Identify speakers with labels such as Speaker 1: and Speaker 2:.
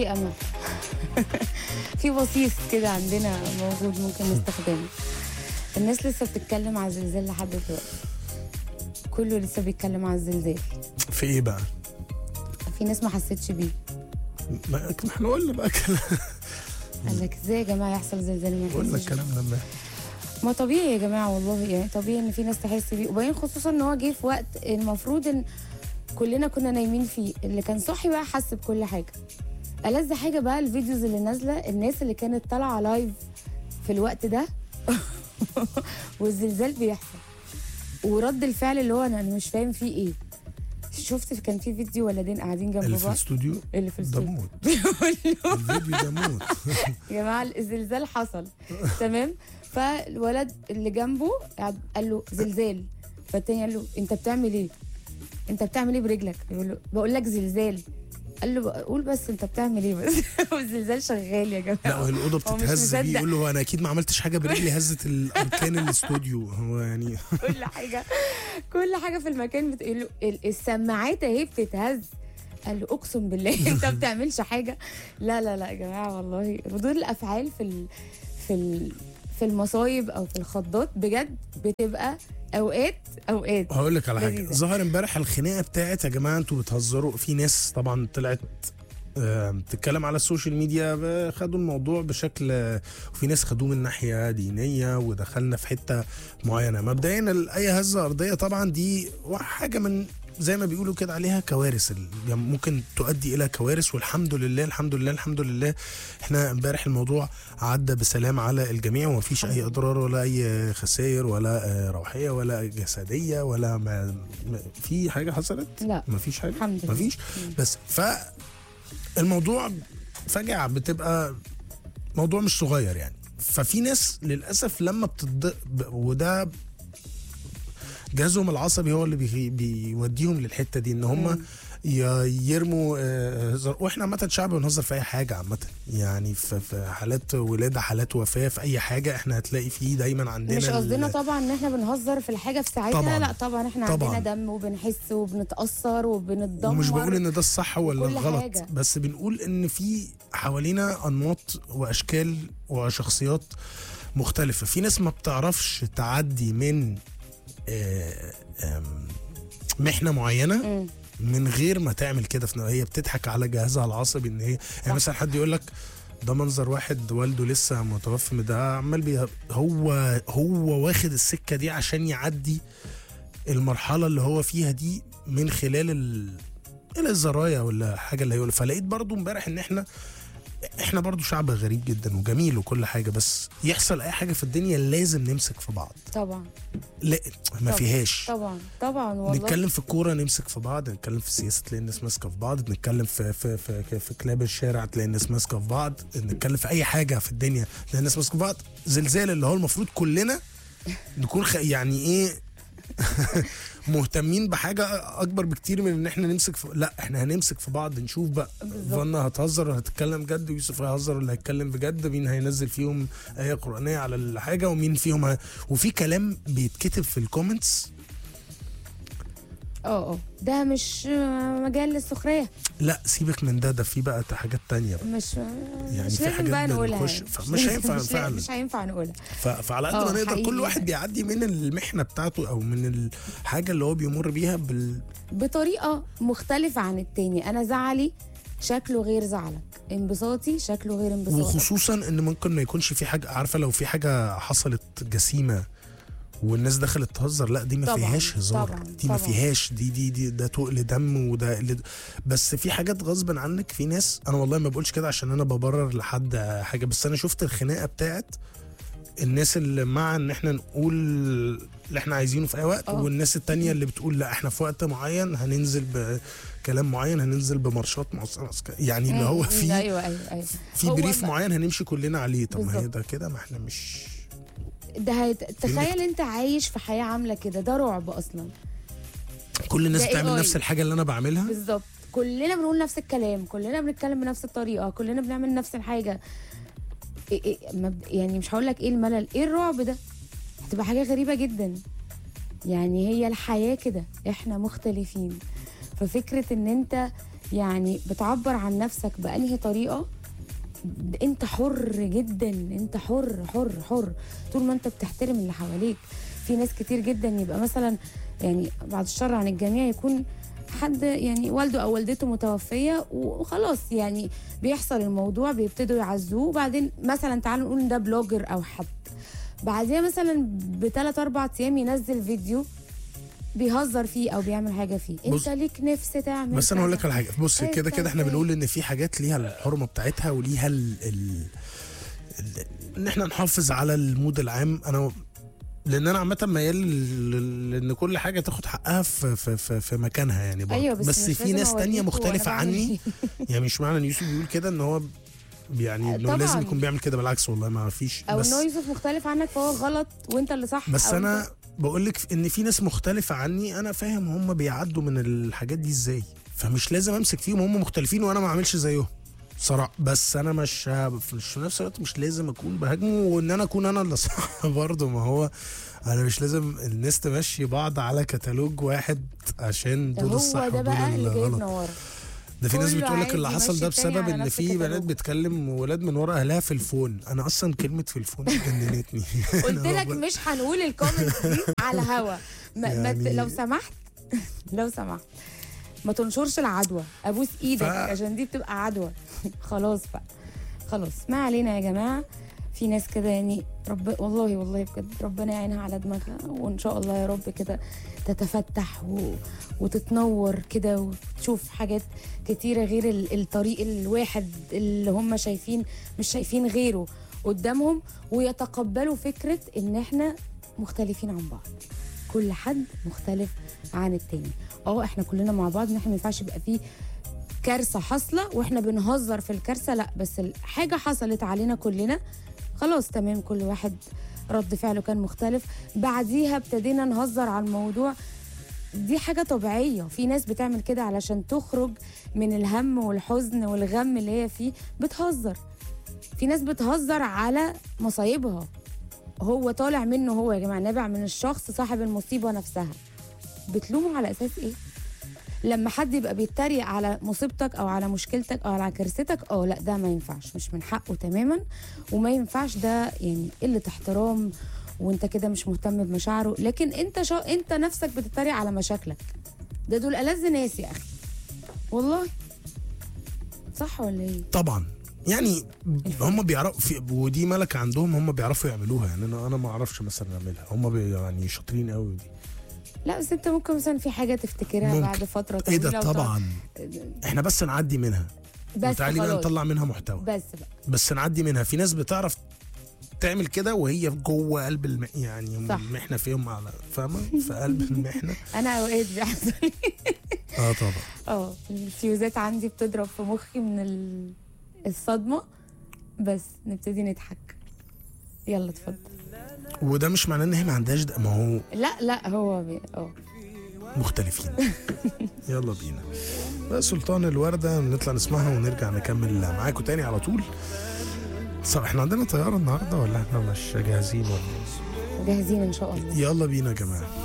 Speaker 1: في امل في بصيص كده عندنا موجود ممكن نستخدمه الناس لسه بتتكلم على الزلزال لحد دلوقتي كله لسه بيتكلم على الزلزال
Speaker 2: في ايه بقى؟
Speaker 1: في ناس ما حسيتش بيه
Speaker 2: ما احنا قلنا بقى كلام
Speaker 1: قال لك ازاي يا جماعه يحصل زلزال ما
Speaker 2: قلنا
Speaker 1: يحسش
Speaker 2: الكلام ده امبارح.
Speaker 1: ما طبيعي يا جماعه والله يعني طبيعي ان في ناس تحس بيه وبعدين خصوصا ان هو جه في وقت المفروض ان كلنا كنا نايمين فيه اللي كان صاحي بقى حس بكل حاجه ألذ حاجه بقى الفيديوز اللي نازله الناس اللي كانت طالعه لايف في الوقت ده والزلزال بيحصل ورد الفعل اللي هو انا أنا مش فاهم فيه ايه شفت كان في فيديو ولدين قاعدين جنب
Speaker 2: اللي في
Speaker 1: بعض
Speaker 2: الاستوديو
Speaker 1: اللي في
Speaker 2: ده
Speaker 1: الصوت
Speaker 2: موت
Speaker 1: بيقول له
Speaker 2: الفيديو ده موت
Speaker 1: يا جماعه الزلزال حصل تمام فالولد اللي جنبه قعد- قال له زلزال فالتاني قال له انت بتعمل ايه؟ انت بتعمل ايه برجلك؟ يقول له بقول لك زلزال قال له قول بس انت بتعمل ايه بس والزلزال شغال يا
Speaker 2: لا
Speaker 1: جماعه
Speaker 2: وهي الاوضه
Speaker 1: هو مش
Speaker 2: بتتهز بيه
Speaker 1: مصدق.
Speaker 2: يقول له هو انا اكيد ما عملتش حاجه برجلي هزت الاركان الاستوديو هو يعني
Speaker 1: كل حاجه كل حاجه في المكان بتقول له ال- السماعات اهي بتتهز قال له اقسم بالله انت ما بتعملش حاجه لا لا لا يا جماعه والله ردود الافعال في ال في ال في المصايب او في الخضات بجد بتبقى اوقات اوقات
Speaker 2: هقول لك على حاجه
Speaker 1: لذيذة.
Speaker 2: ظهر امبارح الخناقه بتاعت يا جماعه انتوا بتهزروا في ناس طبعا طلعت آه، بتتكلم على السوشيال ميديا ب- خدوا الموضوع بشكل آه، وفي ناس خدوه من ناحيه دينيه ودخلنا في حته معينه مبدئيا ال- اي هزه ارضيه طبعا دي حاجه من زي ما بيقولوا كده عليها كوارث ال- يعني ممكن تؤدي الى كوارث والحمد لله الحمد لله الحمد لله احنا امبارح الموضوع عدى بسلام على الجميع ومفيش اي اضرار ولا اي خسائر ولا آه، روحيه ولا جسديه ولا ما ما- في حاجه حصلت
Speaker 1: لا
Speaker 2: مفيش حاجه
Speaker 1: الحمد لله.
Speaker 2: مفيش بس ف الموضوع فجأة بتبقى موضوع مش صغير يعني ففي ناس للاسف لما بتض وده جهازهم العصبي هو اللي بي... بيوديهم للحته دي ان هم ي- يرموا آه، هزار واحنا عامه شعب بنهزر في اي حاجه عامه يعني في, في حالات ولاده حالات وفاه في اي حاجه احنا هتلاقي فيه دايما عندنا
Speaker 1: مش
Speaker 2: ال-
Speaker 1: قصدنا طبعا ان احنا بنهزر في الحاجه في ساعتها
Speaker 2: طبعاً.
Speaker 1: لا طبعا احنا
Speaker 2: طبعاً.
Speaker 1: عندنا دم وبنحس وبنتاثر وبنتدمر
Speaker 2: ومش بقول ان ده الصح ولا
Speaker 1: وكل
Speaker 2: الغلط
Speaker 1: حاجة.
Speaker 2: بس بنقول ان في حوالينا انماط واشكال وشخصيات مختلفه في ناس ما بتعرفش تعدي من آه، آم، محنه معينه
Speaker 1: مم.
Speaker 2: من غير ما تعمل كده في هي بتضحك على جهازها العصبي ان هي يعني مثلا حد يقول لك ده منظر واحد والده لسه متوفي من ده عمال بي هو هو واخد السكه دي عشان يعدي المرحله اللي هو فيها دي من خلال ال الزرايا ولا حاجه اللي هيقول فلقيت برضو امبارح ان احنا احنا برضو شعب غريب جدا وجميل وكل حاجه بس يحصل اي حاجه في الدنيا لازم نمسك في بعض
Speaker 1: طبعا
Speaker 2: لا ما
Speaker 1: طبعاً.
Speaker 2: فيهاش
Speaker 1: طبعا طبعا والله
Speaker 2: نتكلم في الكوره نمسك في بعض نتكلم في السياسه تلاقي الناس ماسكه في بعض نتكلم في في في, في, في كلاب الشارع تلاقي الناس ماسكه في بعض نتكلم في اي حاجه في الدنيا تلاقي الناس ماسكه في بعض زلزال اللي هو المفروض كلنا نكون خ... يعني ايه مهتمين بحاجه اكبر بكتير من ان احنا نمسك في لا احنا هنمسك في بعض نشوف بقى
Speaker 1: بالظبط.
Speaker 2: فانا هتهزر ولا هتتكلم جد ويوسف هيهزر ولا هيتكلم بجد مين هينزل فيهم ايه قرانيه على الحاجه ومين فيهم ه... وفي كلام بيتكتب في الكومنتس
Speaker 1: اه اه ده مش آه، مجال للسخريه
Speaker 2: لا سيبك من ده ده في بقى حاجات تانية بقى
Speaker 1: مش
Speaker 2: يعني
Speaker 1: مش
Speaker 2: في
Speaker 1: لازم
Speaker 2: حاجات
Speaker 1: بقى نقولها
Speaker 2: بنخش-
Speaker 1: يعني.
Speaker 2: فمش هينفع
Speaker 1: مش,
Speaker 2: فعلا.
Speaker 1: مش هينفع نقولها
Speaker 2: ف... فعلى قد
Speaker 1: اه،
Speaker 2: ما نقدر
Speaker 1: حقيقي.
Speaker 2: كل واحد بيعدي من المحنة بتاعته او من الحاجة اللي هو بيمر بيها بال...
Speaker 1: بطريقه مختلفه عن التاني انا زعلي شكله غير زعلك انبساطي شكله غير انبساطك
Speaker 2: وخصوصا ان ممكن ما يكونش في حاجة عارفة لو في حاجة حصلت جسيمة والناس دخلت تهزر لا دي ما
Speaker 1: طبعاً،
Speaker 2: فيهاش هزار
Speaker 1: طبعاً،
Speaker 2: دي ما
Speaker 1: طبعاً.
Speaker 2: فيهاش دي دي دي ده تقل دم وده قلة بس في حاجات غصب عنك في ناس انا والله ما بقولش كده عشان انا ببرر لحد حاجه بس انا شفت الخناقه بتاعت الناس اللي مع ان احنا نقول اللي احنا عايزينه في اي وقت
Speaker 1: اه.
Speaker 2: والناس التانية اللي بتقول لا احنا في وقت معين هننزل بكلام معين هننزل بمارشات معسكرة يعني اللي هو
Speaker 1: مم،
Speaker 2: في
Speaker 1: ايوه ايوه ايوه
Speaker 2: في
Speaker 1: هو
Speaker 2: بريف
Speaker 1: بقى-
Speaker 2: معين هنمشي كلنا عليه طب ما هي
Speaker 1: بالظبط.
Speaker 2: ده كده ما احنا مش
Speaker 1: ده هيت... تخيل انت عايش في حياه عامله كده ده رعب اصلا
Speaker 2: كل الناس
Speaker 1: ده
Speaker 2: بتعمل
Speaker 1: AI.
Speaker 2: نفس الحاجه اللي انا بعملها
Speaker 1: بالظبط كلنا بنقول نفس الكلام كلنا بنتكلم بنفس الطريقه كلنا بنعمل نفس الحاجه إيه إيه مبد... يعني مش هقول لك ايه الملل ايه الرعب ده هتبقى حاجه غريبه جدا يعني هي الحياه كده احنا مختلفين ففكره ان انت يعني بتعبر عن نفسك بانهي طريقه انت حر جدا انت حر حر حر طول ما انت بتحترم اللي حواليك في ناس كتير جدا يبقى مثلا يعني بعد الشر عن الجميع يكون حد يعني والده او والدته متوفيه وخلاص يعني بيحصل الموضوع بيبتدوا يعزوه وبعدين مثلا تعالوا نقول إن ده بلوجر او حد بعديها مثلا بثلاث اربع ايام ينزل فيديو بيهزر فيه او بيعمل حاجه فيه
Speaker 2: بص-
Speaker 1: انت ليك نفس تعمل
Speaker 2: بس انا اقول لك
Speaker 1: كذا.
Speaker 2: على حاجه بص
Speaker 1: إيه
Speaker 2: كده كده احنا
Speaker 1: إزاي؟
Speaker 2: بنقول ان في حاجات ليها الحرمه بتاعتها وليها ال ال ال ان احنا نحافظ على المود العام انا لان انا عامه ميال ل- لان كل حاجه تاخد حقها في في في, في مكانها يعني برضه.
Speaker 1: ايوه بس,
Speaker 2: بس
Speaker 1: مش
Speaker 2: في
Speaker 1: لازم
Speaker 2: ناس تانية
Speaker 1: أوريكوا
Speaker 2: مختلفه
Speaker 1: أنا بعمل
Speaker 2: عني
Speaker 1: إيه.
Speaker 2: يعني مش معنى ان يوسف بيقول كده ان هو يعني انه
Speaker 1: طبعاً.
Speaker 2: لازم يكون بيعمل كده بالعكس والله ما فيش
Speaker 1: او
Speaker 2: بس
Speaker 1: ان هو يوسف مختلف عنك فهو غلط وانت اللي صح
Speaker 2: بس
Speaker 1: أو
Speaker 2: انا
Speaker 1: أنت-
Speaker 2: بقول لك ان في ناس مختلفه عني انا فاهم هم بيعدوا من الحاجات دي ازاي فمش لازم امسك فيهم هم مختلفين وانا ما اعملش زيهم صراحه بس انا مش مش في نفس الوقت مش لازم اكون بهاجمه وان انا اكون انا اللي صح برضه ما هو انا مش لازم الناس تمشي بعض على كتالوج واحد عشان دول الصح
Speaker 1: هو ده
Speaker 2: ودول
Speaker 1: بقى اللي جاي
Speaker 2: الغلط
Speaker 1: منوره
Speaker 2: ده في ناس
Speaker 1: كله
Speaker 2: بتقول لك
Speaker 1: عايز
Speaker 2: اللي حصل ده
Speaker 1: يمشي التاني
Speaker 2: بسبب
Speaker 1: على
Speaker 2: ان
Speaker 1: نفس
Speaker 2: في بنات
Speaker 1: الكتالوج.
Speaker 2: بتكلم ولاد من ورا اهلها في الفون انا اصلا كلمه في الفون جننتني
Speaker 1: قلت لك مش هنقول الكومنتس دي على الهوا ما ما ت-
Speaker 2: يعني-
Speaker 1: لو سمحت لو سمحت ما تنشرش العدوى ابوس ايدك
Speaker 2: ف-
Speaker 1: عشان دي بتبقى عدوى خلاص بقى خلاص ما علينا يا جماعه في ناس كده يعني رب والله والله بجد ربنا يعينها على دماغها وان شاء الله يا رب كده تتفتح و... وتتنور كده وتشوف حاجات كتيرة غير ال- الطريق الواحد اللي هم شايفين مش شايفين غيره قدامهم ويتقبلوا فكرة ان احنا مختلفين عن بعض كل حد مختلف عن التاني اه احنا كلنا مع بعض ان احنا ما ينفعش يبقى فيه كارثه حاصله واحنا بنهزر في الكارثه لا بس الحاجه حصلت علينا كلنا خلاص تمام كل واحد رد فعله كان مختلف بعديها ابتدينا نهزر على الموضوع دي حاجة طبيعية في ناس بتعمل كده علشان تخرج من الهم والحزن والغم اللي هي فيه بتهزر في ناس بتهزر على مصايبها هو طالع منه هو يا جماعة نابع من الشخص صاحب المصيبة نفسها بتلومه على أساس إيه؟ لما حد يبقى بيتريق على مصيبتك او على مشكلتك او على كارثتك اه لا ده ما ينفعش مش من حقه تماما وما ينفعش ده يعني قله احترام وانت كده مش مهتم بمشاعره لكن انت شا... انت نفسك بتتريق على مشاكلك ده دول ألذ ناس يا اخي والله صح ولا ايه
Speaker 2: طبعا يعني هم بيعرفوا في ودي ملكه عندهم هم بيعرفوا يعملوها يعني انا انا ما اعرفش مثلا اعملها هم بي يعني شاطرين قوي دي
Speaker 1: لا بس انت ممكن مثلا في حاجه تفتكرها
Speaker 2: ممكن.
Speaker 1: بعد فتره
Speaker 2: ايه
Speaker 1: طويله
Speaker 2: ده
Speaker 1: وتقعد-
Speaker 2: طبعا احنا بس نعدي منها
Speaker 1: بس
Speaker 2: وتعالي بقى
Speaker 1: خلاص
Speaker 2: نطلع منها محتوى
Speaker 1: بس بقى
Speaker 2: بس نعدي منها في ناس بتعرف تعمل كده وهي جوه قلب الم... يعني هم
Speaker 1: صح.
Speaker 2: المحنه فيهم على فاهمه في قلب المحنه
Speaker 1: انا اوقات بيحصل لي
Speaker 2: اه طبعا
Speaker 1: اه الفيوزات عندي بتضرب في مخي من ال- الصدمه بس نبتدي نضحك يلا اتفضل
Speaker 2: وده مش معناه ان هي ما عندهاش ده ما هو
Speaker 1: لا لا هو بي... اه
Speaker 2: مختلفين يلا بينا بقى سلطان الوردة نطلع نسمعها ونرجع نكمل معاكم تاني على طول صح احنا عندنا طيارة النهاردة ولا احنا مش جاهزين ولا إيه؟
Speaker 1: جاهزين ان شاء الله
Speaker 2: يلا بينا يا جماعة